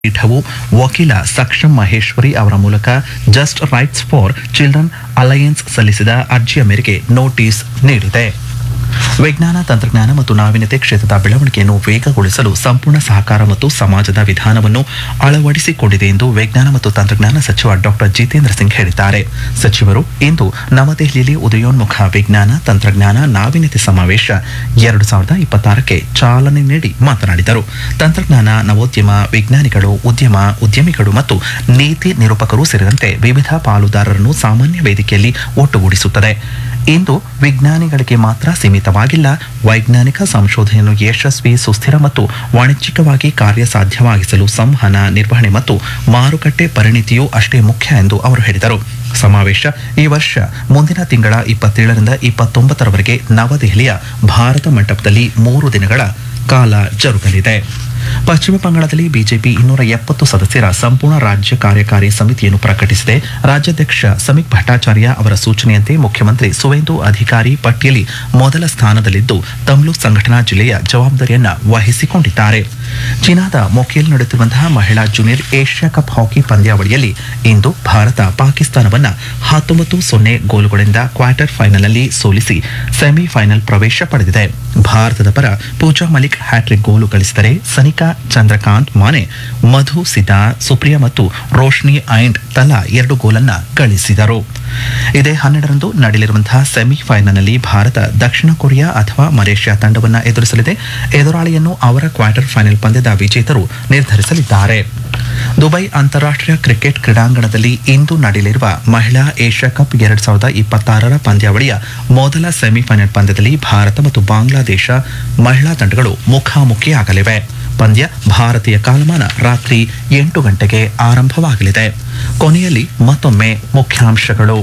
ಪೀಠವು ವಕೀಲ ಸಕ್ಷಮ್ ಮಹೇಶ್ವರಿ ಅವರ ಮೂಲಕ Just Rights for Children Alliance ಸಲ್ಲಿಸಿದ ಅರ್ಜಿಯ ಮೇರೆಗೆ ನೋಟಿಸ್ ನೀಡಿದೆ ವಿಜ್ಞಾನ ತಂತ್ರಜ್ಞಾನ ಮತ್ತು ನಾವೀನ್ಯತೆ ಕ್ಷೇತ್ರದ ಬೆಳವಣಿಗೆಯನ್ನು ವೇಗಗೊಳಿಸಲು ಸಂಪೂರ್ಣ ಸಹಕಾರ ಮತ್ತು ಸಮಾಜದ ವಿಧಾನವನ್ನು ಅಳವಡಿಸಿಕೊಂಡಿದೆ ಎಂದು ವಿಜ್ಞಾನ ಮತ್ತು ತಂತ್ರಜ್ಞಾನ ಸಚಿವ ಡಾಕ್ಟರ್ ಜಿತೇಂದ್ರ ಸಿಂಗ್ ಹೇಳಿದ್ದಾರೆ ಸಚಿವರು ಇಂದು ನವದೆಹಲಿಯಲ್ಲಿ ಉದಯೋನ್ಮುಖ ವಿಜ್ಞಾನ ತಂತ್ರಜ್ಞಾನ ನಾವೀನ್ಯತೆ ಸಮಾವೇಶ ಎರಡು ಸಾವಿರದ ಇಪ್ಪತ್ತಾರಕ್ಕೆ ಚಾಲನೆ ನೀಡಿ ಮಾತನಾಡಿದರು ತಂತ್ರಜ್ಞಾನ ನವೋದ್ಯಮ ವಿಜ್ಞಾನಿಗಳು ಉದ್ಯಮ ಉದ್ಯಮಿಗಳು ಮತ್ತು ನೀತಿ ನಿರೂಪಕರು ಸೇರಿದಂತೆ ವಿವಿಧ ಪಾಲುದಾರರನ್ನು ಸಾಮಾನ್ಯ ವೇದಿಕೆಯಲ್ಲಿ ಒಟ್ಟುಗೂಡಿಸುತ್ತದೆ ಇಂದು ವಿಜ್ಞಾನಿಗಳಿಗೆ ಮಾತ್ರ ಸೀಮಿತವಾಗಿಲ್ಲ ವೈಜ್ಞಾನಿಕ ಸಂಶೋಧನೆಯನ್ನು ಯಶಸ್ವಿ ಸುಸ್ಥಿರ ಮತ್ತು ವಾಣಿಜ್ಯಿಕವಾಗಿ ಕಾರ್ಯಸಾಧ್ಯವಾಗಿಸಲು ಸಂವಹನ ನಿರ್ವಹಣೆ ಮತ್ತು ಮಾರುಕಟ್ಟೆ ಪರಿಣಿತಿಯೂ ಅಷ್ಟೇ ಮುಖ್ಯ ಎಂದು ಅವರು ಹೇಳಿದರು ಸಮಾವೇಶ ಈ ವರ್ಷ ಮುಂದಿನ ತಿಂಗಳ ಇಪ್ಪತ್ತೇಳರಿಂದ ಇಪ್ಪತ್ತೊಂಬತ್ತರವರೆಗೆ ನವದೆಹಲಿಯ ಭಾರತ ಮಂಟಪದಲ್ಲಿ ಮೂರು ದಿನಗಳ ಕಾಲ ಜರುಗಲಿದೆ ಪಶ್ಚಿಮ ಬಂಗಾಳದಲ್ಲಿ ಬಿಜೆಪಿ ಇನ್ನೂರ ಎಪ್ಪತ್ತು ಸದಸ್ಯರ ಸಂಪೂರ್ಣ ರಾಜ್ಯ ಕಾರ್ಯಕಾರಿ ಸಮಿತಿಯನ್ನು ಪ್ರಕಟಿಸಿದೆ ರಾಜ್ಯಾಧ್ಯಕ್ಷ ಸಮೀಕ್ ಭಟ್ಟಾಚಾರ್ಯ ಅವರ ಸೂಚನೆಯಂತೆ ಮುಖ್ಯಮಂತ್ರಿ ಸುವೇಂದು ಅಧಿಕಾರಿ ಪಟ್ಟಿಯಲ್ಲಿ ಮೊದಲ ಸ್ಥಾನದಲ್ಲಿದ್ದು ತಮ್ಲೂಕ್ ಸಂಘಟನಾ ಜಿಲ್ಲೆಯ ಜವಾಬ್ದಾರಿಯನ್ನ ವಹಿಸಿಕೊಂಡಿದ್ದಾರೆ ಚೀನಾದ ಮೊಕೇಲ್ ನಡೆಯುತ್ತಿರುವಂತಹ ಮಹಿಳಾ ಜೂನಿಯರ್ ಏಷ್ಯಾ ಕಪ್ ಹಾಕಿ ಪಂದ್ಯಾವಳಿಯಲ್ಲಿ ಇಂದು ಭಾರತ ಪಾಕಿಸ್ತಾನವನ್ನ ಹತ್ತೊಂಬತ್ತು ಸೊನ್ನೆ ಗೋಲುಗಳಿಂದ ಕ್ವಾರ್ಟರ್ ಫೈನಲ್ನಲ್ಲಿ ಸೋಲಿಸಿ ಸೆಮಿಫೈನಲ್ ಪ್ರವೇಶ ಪಡೆದಿದೆ ಭಾರತದ ಪರ ಪೂಜಾ ಮಲಿಕ್ ಹ್ಯಾಟ್ರಿಕ್ ಗೋಲು ಗಳಿಸಿದರೆ ಸನಿಕಾ ಚಂದ್ರಕಾಂತ್ ಮಾನೆ ಮಧು ಸಿದಾ ಸುಪ್ರಿಯಾ ಮತ್ತು ರೋಶ್ನಿ ಐಂಡ್ ತಲಾ ಎರಡು ಗೋಲನ್ನ ಗಳಿಸಿದರು ಇದೇ ಹನ್ನೆರಡರಂದು ನಡೆಯಲಿರುವಂತಹ ಸೆಮಿಫೈನಲ್ನಲ್ಲಿ ಭಾರತ ದಕ್ಷಿಣ ಕೊರಿಯಾ ಅಥವಾ ಮಲೇಷ್ಯಾ ತಂಡವನ್ನ ಎದುರಿಸಲಿದೆ ಎದುರಾಳಿಯನ್ನು ಅವರ ಕ್ವಾರ್ಟರ್ ಫೈನಲ್ ಪಂದ್ಯದ ವಿಜೇತರು ನಿರ್ಧರಿಸಲಿದ್ದಾರೆ ದುಬೈ ಅಂತಾರಾಷ್ಟ್ರೀಯ ಕ್ರಿಕೆಟ್ ಕ್ರೀಡಾಂಗಣದಲ್ಲಿ ಇಂದು ನಡೆಯಲಿರುವ ಮಹಿಳಾ ಏಷ್ಯಾ ಕಪ್ ಎರಡ್ ಸಾವಿರದ ಇಪ್ಪತ್ತಾರರ ಪಂದ್ಯಾವಳಿಯ ಮೊದಲ ಸೆಮಿಫೈನಲ್ ಪಂದ್ಯದಲ್ಲಿ ಭಾರತ ಮತ್ತು ಬಾಂಗ್ಲಾದೇಶ ಮಹಿಳಾ ತಂಡಗಳು ಮುಖಾಮುಖಿಯಾಗಲಿವೆ ಪಂದ್ಯ ಭಾರತೀಯ ಕಾಲಮಾನ ರಾತ್ರಿ ಎಂಟು ಗಂಟೆಗೆ ಆರಂಭವಾಗಲಿದೆ ಕೊನೆಯಲ್ಲಿ ಮತ್ತೊಮ್ಮೆ ಮುಖ್ಯಾಂಶಗಳು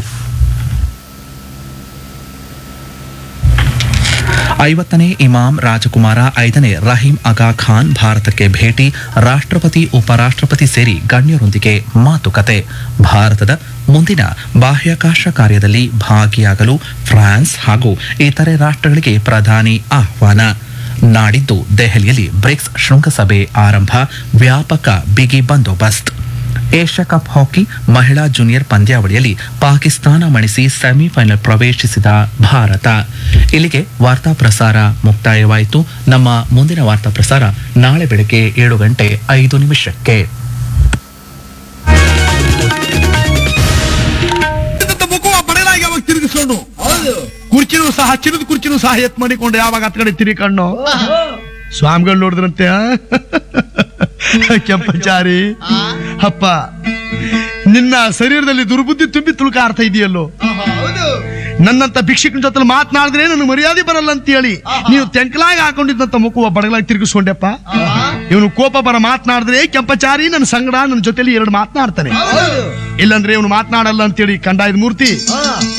ಐವತ್ತನೇ ಇಮಾಮ್ ರಾಜಕುಮಾರ ಐದನೇ ರಹೀಂ ಆಗಾ ಖಾನ್ ಭಾರತಕ್ಕೆ ಭೇಟಿ ರಾಷ್ಟ್ರಪತಿ ಉಪರಾಷ್ಟ್ರಪತಿ ಸೇರಿ ಗಣ್ಯರೊಂದಿಗೆ ಮಾತುಕತೆ ಭಾರತದ ಮುಂದಿನ ಬಾಹ್ಯಾಕಾಶ ಕಾರ್ಯದಲ್ಲಿ ಭಾಗಿಯಾಗಲು ಫ್ರಾನ್ಸ್ ಹಾಗೂ ಇತರೆ ರಾಷ್ಟ್ರಗಳಿಗೆ ಪ್ರಧಾನಿ ಆಹ್ವಾನ ನಾಡಿದ್ದು ದೆಹಲಿಯಲ್ಲಿ ಬ್ರಿಕ್ಸ್ ಶೃಂಗಸಭೆ ಆರಂಭ ವ್ಯಾಪಕ ಬಿಗಿ ಬಂದೋಬಸ್ತ್ ಏಷ್ಯಾ ಕಪ್ ಹಾಕಿ ಮಹಿಳಾ ಜೂನಿಯರ್ ಪಂದ್ಯಾವಳಿಯಲ್ಲಿ ಪಾಕಿಸ್ತಾನ ಮಣಿಸಿ ಸೆಮಿಫೈನಲ್ ಪ್ರವೇಶಿಸಿದ ಭಾರತ ಇಲ್ಲಿಗೆ ವಾರ್ತಾ ಪ್ರಸಾರ ಮುಕ್ತಾಯವಾಯಿತು ನಮ್ಮ ಮುಂದಿನ ವಾರ್ತಾ ಪ್ರಸಾರ ನಾಳೆ ಬೆಳಗ್ಗೆ ಏಳು ಗಂಟೆ ಐದು ನಿಮಿಷಕ್ಕೆ ಇದ್ದಂತ ಮುಖವ ಬಡಲಾಗಿ ಅವಾಗ ತಿರುಗಿಸ್ಕೊಂಡು ಹೌದು ಕುರ್ಚಿನೂ ಸಹ ಚಿನ್ನದ ಕುರ್ಚಿನೂ ಸಹ ಎತ್ ಮಾಡಿಕೊಂಡು ಯಾವಾಗ ಹತ್ ಕಡೆ ತಿರುಗಿ ಕಣ್ಣು ಸ್ವಾಮಿಗಳು ನೋಡಿದ್ರಂತೆ ಆ? ಕೆಂಪಚಾರಿ ಅಪ್ಪ ನಿನ್ನ ಶರೀರದಲ್ಲಿ ದುರ್ಬುದ್ಧಿ ತುಂಬಿ ತುಳುಕಾಡ್ತಾ ಇದೆಯಲ್ಲೋ ಹೌದು ನನ್ನಂತ ಭಿಕ್ಷಕನ ಜೊತೆ ಮಾತನಾಡಿದ್ರೆ ನನಗೆ ಮರ್ಯಾದೆ ಬರಲ್ಲ ಅಂತ ಹೇಳಿ ನೀವು ತೆಂಕಲಾಗಿ ಹಾಕೊಂಡಿದ್ದಂತ ಮುಖವ ಬಡಗಲಾಗಿ ತಿರುಗಿಸ್ಕೊಂಡೆಪ್ಪ ಇವನು ಕೋಪ ಬರ ಮಾತನಾಡಿದ್ರೆ ಕೆಂಪಚಾರಿ ನನ್ನ ಸಂಗಡ ನನ್ನ ಜೊತೆಲಿ ಎರಡು ಮಾತನಾಡ್ತಾನೆ ಹೌದು ಇಲ್ಲಂದ್ರೆ ಇವನು ಮಾತನಾಡಲ್ಲ ಅಂತೇಳಿ ಕಂಡಾಯದ ಮೂರ್ತಿ ಹಾ